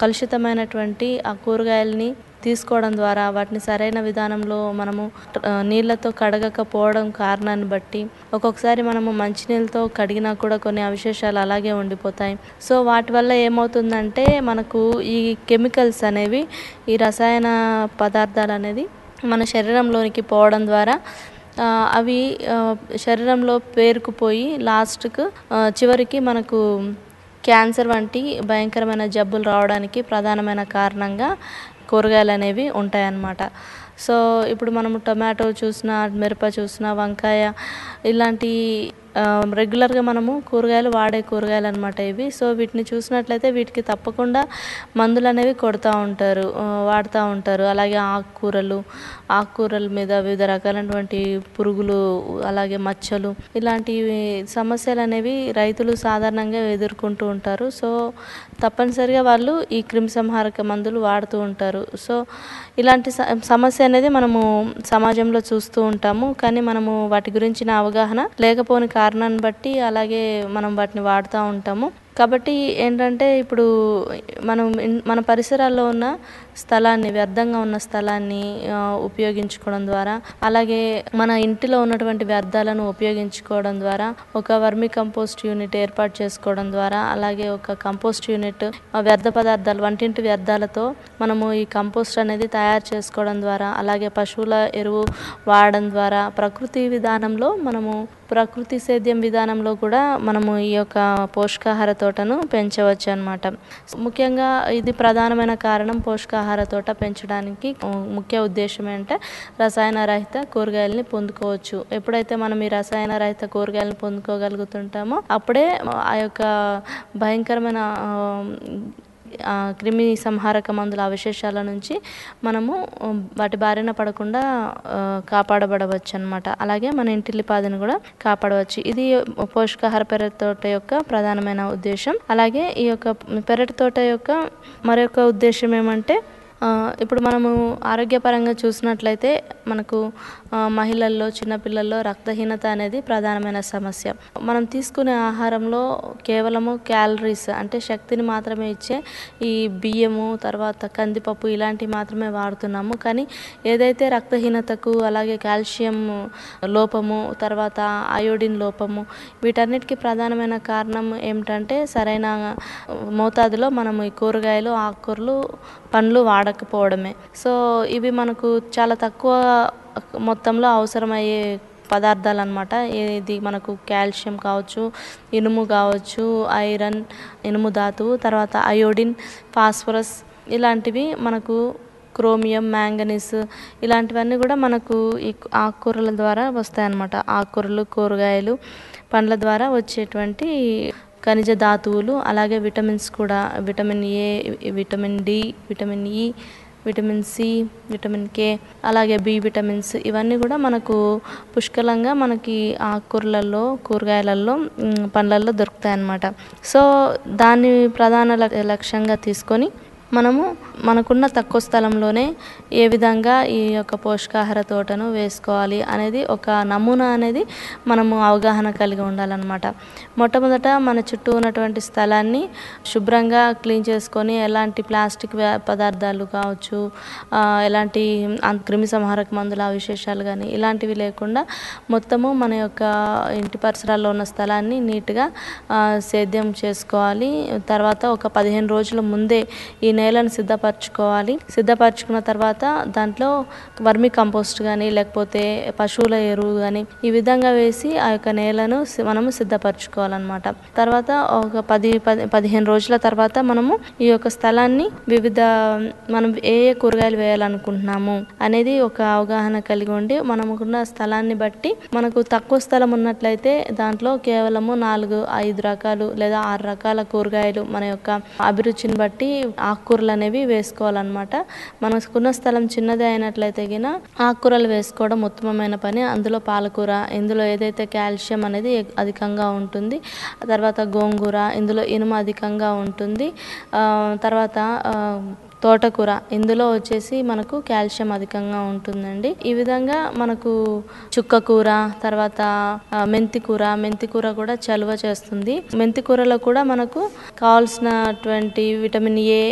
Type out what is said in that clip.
కలుషితమైనటువంటి ఆ కూరగాయలని తీసుకోవడం ద్వారా వాటిని సరైన విధానంలో మనము ఆ, నీళ్ళతో కడగకపోవడం కారణాన్ని బట్టి ఒక్కొక్కసారి మనము మంచినీళ్ళతో కడిగినా కూడా కొన్ని అవశేషాలు అలాగే ఉండిపోతాయి సో వాటి వల్ల ఏమవుతుందంటే మనకు ఈ కెమికల్స్ అనేవి ఈ రసాయన పదార్థాలు అనేది మన శరీరంలోనికి పోవడం ద్వారా ఆ, అవి ఆ, శరీరంలో పేరుకుపోయి లాస్ట్కు ఆ, చివరికి మనకు క్యాన్సర్ వంటి భయంకరమైన జబ్బులు రావడానికి ప్రధానమైన కారణంగా కూరగాయలు అనేవి ఉంటాయన్నమాట సో ఇప్పుడు మనము టొమాటో చూసినా మిరప చూసినా వంకాయ ఇలాంటి ఆ, రెగ్యులర్గా మనము కూరగాయలు వాడే కూరగాయలు అనమాట ఇవి సో వీటిని చూసినట్లయితే వీటికి తప్పకుండా మందులు అనేవి కొడుతూ ఉంటారు ఆ, వాడుతూ ఉంటారు అలాగే ఆకుకూరలు ఆకుకూరల మీద వివిధ రకాలైనటువంటి పురుగులు అలాగే మచ్చలు ఇలాంటి సమస్యలు అనేవి రైతులు సాధారణంగా ఎదుర్కొంటూ ఉంటారు సో తప్పనిసరిగా వాళ్ళు ఈ క్రిమిసంహారక మందులు వాడుతూ ఉంటారు సో ఇలాంటి స- సమస్య అనేది మనము సమాజంలో చూస్తూ ఉంటాము కానీ మనము వాటి గురించిన అవగాహన లేకపోని కారణాన్ని బట్టి అలాగే మనం వాటిని వాడుతూ ఉంటాము కాబట్టి ఏంటంటే ఇప్పుడు మనం ఇన్- మన పరిసరాల్లో ఉన్న స్థలాన్ని వ్యర్థంగా ఉన్న స్థలాన్ని ఆ, ఉపయోగించుకోవడం ద్వారా అలాగే మన ఇంటిలో ఉన్నటువంటి వ్యర్థాలను ఉపయోగించుకోవడం ద్వారా ఒక వర్మి కంపోస్ట్ యూనిట్ ఏర్పాటు చేసుకోవడం ద్వారా అలాగే ఒక కంపోస్ట్ యూనిట్ ఆ వ్యర్థ పదార్థాలు వంటింటి వ్యర్థాలతో మనము ఈ కంపోస్ట్ అనేది తయారు చేసుకోవడం ద్వారా అలాగే పశువుల ఎరువు వాడడం ద్వారా ప్రకృతి విధానంలో మనము ప్రకృతి సేద్యం విధానంలో కూడా మనము ఈ యొక్క పోషకాహార తోటను పెంచవచ్చు అనమాట ముఖ్యంగా ఇది ప్రధానమైన కారణం పోషకాహార తోట పెంచడానికి ఆ, ముఖ్య ఉద్దేశం ఏంటంటే రసాయన రహిత కూరగాయలని పొందుకోవచ్చు ఎప్పుడైతే మనం ఈ రసాయన రహిత కూరగాయలను పొందుకోగలుగుతుంటామో అప్పుడే ఆ యొక్క భయంకరమైన ఆ, ఆ, క్రిమి సంహారక మందుల అవశేషాల నుంచి మనము ఉమ్, వాటి బారిన పడకుండా ఆ, కాపాడబడవచ్చు అనమాట అలాగే మన ఇంటిల్లిపాదిని కూడా కాపాడవచ్చు ఇది పోషకాహార పెరటి తోట యొక్క ప్రధానమైన ఉద్దేశం అలాగే ఈ యొక్క పెరటి తోట యొక్క మరొక ఉద్దేశం ఏమంటే ఆ, ఇప్పుడు మనము ఆరోగ్యపరంగా చూసినట్లయితే మనకు ఆ, మహిళల్లో చిన్నపిల్లల్లో రక్తహీనత అనేది ప్రధానమైన సమస్య మనం తీసుకునే ఆహారంలో కేవలము క్యాలరీస్ అంటే శక్తిని మాత్రమే ఇచ్చే ఈ బియ్యము తర్వాత కందిపప్పు ఇలాంటివి మాత్రమే వాడుతున్నాము కానీ ఏదైతే రక్తహీనతకు అలాగే కాల్షియం లోపము తర్వాత అయోడిన్ లోపము వీటన్నిటికీ ప్రధానమైన కారణం ఏమిటంటే సరైన మోతాదులో మనం ఈ కూరగాయలు ఆకుకూరలు పండ్లు వాడకపోవడమే సో ఇవి మనకు చాలా తక్కువ మొత్తంలో అవసరమయ్యే పదార్థాలు అనమాట ఇది మనకు కాల్షియం కావచ్చు ఇనుము కావచ్చు ఐరన్ ఇనుము ధాతువు తర్వాత అయోడిన్ ఫాస్ఫరస్ ఇలాంటివి మనకు క్రోమియం మ్యాంగనీస్ ఇలాంటివన్నీ కూడా మనకు ఈ ఆకుకూరల ద్వారా వస్తాయన్నమాట ఆకుకూరలు కూరగాయలు పండ్ల ద్వారా వచ్చేటువంటి ఖనిజ ధాతువులు అలాగే విటమిన్స్ కూడా vitamin A vitamin D vitamin E vitamin C vitamin K అలాగే బి విటమిన్స్ ఇవన్నీ కూడా మనకు పుష్కలంగా మనకి ఆకుకూరలలో కూరగాయలలో మ్, పండ్లల్లో దొరుకుతాయి అన్నమాట సో దాన్ని ప్రధాన లక్- లక్ష్యంగా తీసుకొని మనము మనకున్న తక్కువ స్థలంలోనే ఏ విధంగా ఈ యొక్క పోషకాహార తోటను వేసుకోవాలి అనేది ఒక నమూనా అనేది మనము అవగాహన కలిగి ఉండాలన్నమాట మొట్టమొదట మన చుట్టూ ఉన్నటువంటి స్థలాన్ని శుభ్రంగా క్లీన్ చేసుకొని ఎలాంటి ప్లాస్టిక్ వ్యా- పదార్థాలు కావచ్చు ఆ, ఎలాంటి అం- క్రిమి సంహారక మందుల విశేషాలు కానీ ఇలాంటివి లేకుండా మొత్తము మన యొక్క ఇంటి పరిసరాల్లో ఉన్న స్థలాన్ని నీట్గా ఆ, సేద్యం చేసుకోవాలి తర్వాత ఒక పదిహేను రోజుల ముందే ఈ నేలను సిద్ధపరచుకోవాలి సిద్ధపరచుకున్న తర్వాత దాంట్లో వర్మి కంపోస్ట్ కానీ లేకపోతే పశువుల ఎరువు కానీ ఈ విధంగా వేసి ఆ యొక్క నేలను సి- మనము సిద్ధపరచుకోవాలన్నమాట తర్వాత ఒక పది పది పదిహేను రోజుల తర్వాత మనము ఈ యొక్క స్థలాన్ని వివిధ మనం ఏ ఏ కూరగాయలు వేయాలనుకుంటున్నాము అనేది ఒక అవగాహన కలిగి ఉండి మనముకున్న స్థలాన్ని బట్టి మనకు తక్కువ స్థలం ఉన్నట్లయితే దాంట్లో కేవలము నాలుగు ఐదు రకాలు లేదా ఆరు రకాల కూరగాయలు మన యొక్క అభిరుచిని బట్టి ఆకుకూరలు అనేవి వేసుకోవాలన్నమాట మనకున్న స్థలం చిన్నది అయినట్లయితే గిన ఆకుకూరలు వేసుకోవడం ఉత్తమమైన పని అందులో పాలకూర ఇందులో ఏదైతే కాల్షియం అనేది ఎక్- అధికంగా ఉంటుంది ఆ తర్వాత గోంగూర ఇందులో ఇనుము అధికంగా ఉంటుంది ఆ, తర్వాత ఆ, తోటకూర ఇందులో వచ్చేసి మనకు కాల్షియం అధికంగా ఉంటుందండి ఈ విధంగా మనకు చుక్క కూర తర్వాత ఆ, మెంతి కూర మెంతి కూర కూడా చలువ చేస్తుంది మెంతి కూరలో కూడా మనకు కావాల్సినటువంటి విటమిన్ ఏ